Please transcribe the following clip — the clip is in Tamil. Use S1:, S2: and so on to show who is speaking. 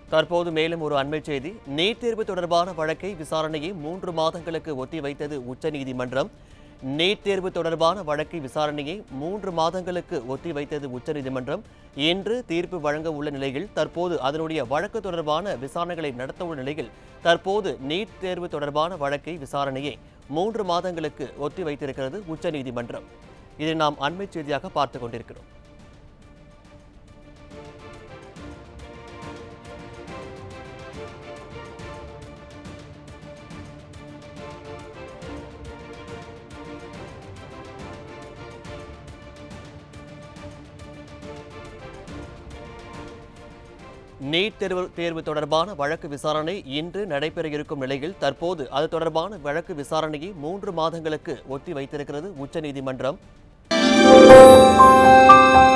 S1: தற்போது மேலும் ஒரு அண்மைச் செய்தி நீட் தேர்வு தொடர்பான வழக்கை விசாரணையை மூன்று மாதங்களுக்கு ஒத்திவைத்தது உச்சநீதிமன்றம் நீட் தேர்வு தொடர்பான வழக்கை விசாரணையை மூன்று மாதங்களுக்கு ஒத்திவைத்தது உச்சநீதிமன்றம் இன்று தீர்ப்பு வழங்க உள்ள நிலையில் தற்போது அதனுடைய வழக்கு தொடர்பான விசாரணைகளை நடத்த உள்ள நிலையில் தற்போது நீட் தேர்வு தொடர்பான வழக்கை விசாரணையை மூன்று மாதங்களுக்கு ஒத்திவைத்திருக்கிறது உச்சநீதிமன்றம் இதை நாம் அண்மைச் செய்தியாக பார்த்து கொண்டிருக்கிறோம் நீட் தேர்வு தேர்வு தொடர்பான வழக்கு விசாரணை இன்று நடைபெற இருக்கும் நிலையில் தற்போது அது தொடர்பான வழக்கு விசாரணையை மூன்று மாதங்களுக்கு ஒத்தி வைத்திருக்கிறது உச்சநீதிமன்றம்